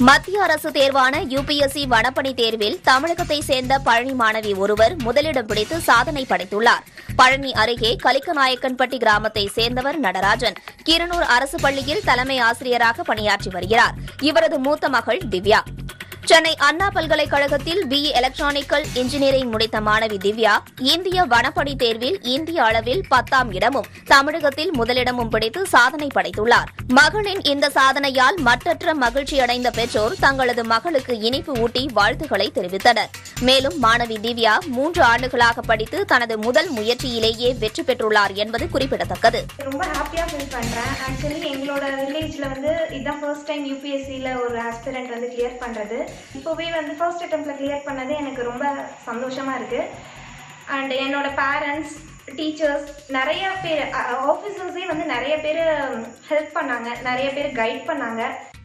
மத்திய அரசு தேர்வான யுபிஎஸ்சி வனப்பணி தேர்வில் தமிழகத்தை சேர்ந்த பழனி மாணவி ஒருவர் முதலிடம் பிடித்து சாதனை படைத்துள்ளார் பழனி அருகே கலிக்கநாயக்கன்பட்டி கிராமத்தை சேர்ந்தவர் நடராஜன் கீரனூர் அரசு பள்ளியில் தலைமை ஆசிரியராக பணியாற்றி வருகிறார் இவரது மூத்த மகள் திவ்யா சென்னை அண்ணா பல்கலைக்கழகத்தில் பிஇ எலக்ட்ரானிக்கல் இன்ஜினியரிங் முடித்த மாணவி திவ்யா இந்திய வனப்பணி தேர்வில் இந்திய அளவில் பத்தாம் இடமும் தமிழகத்தில் முதலிடமும் பிடித்து சாதனை படைத்துள்ளார் மகளின் இந்த சாதனையால் மற்றற்ற மகிழ்ச்சியடைந்த பெற்றோர் தங்களது மகளுக்கு இனிப்பு ஊட்டி வாழ்த்துக்களை தெரிவித்தனர் மேலும் மாணவி திவ்யா மூன்று ஆண்டுகளாக படித்து தனது முதல் முயற்சியிலேயே வெற்றி பெற்றுள்ளார் என்பது குறிப்பிடத்தக்கது ரொம்ப ஹாப்பியாக ஃபீல் பண்ணுறேன் ஆக்சுவலி எங்களோட வில்லேஜில் வந்து இதுதான் ஃபர்ஸ்ட் டைம் யூபிஎஸ்சியில் ஒரு ஆஸ்பிரண்ட் வந்து கிளியர் பண்ணுறது இப்போவே வந்து ஃபர்ஸ்ட் அட்டம்ப்டில் கிளியர் பண்ணது எனக்கு ரொம்ப சந்தோஷமாக இருக்குது அண்ட் என்னோட பேரண்ட்ஸ் டீச்சர்ஸ் நிறைய பேர் ஆஃபீஸர்ஸே வந்து நிறைய பேர் ஹெல்ப் பண்ணாங்க நிறைய பேர் கைட் பண்ணாங்க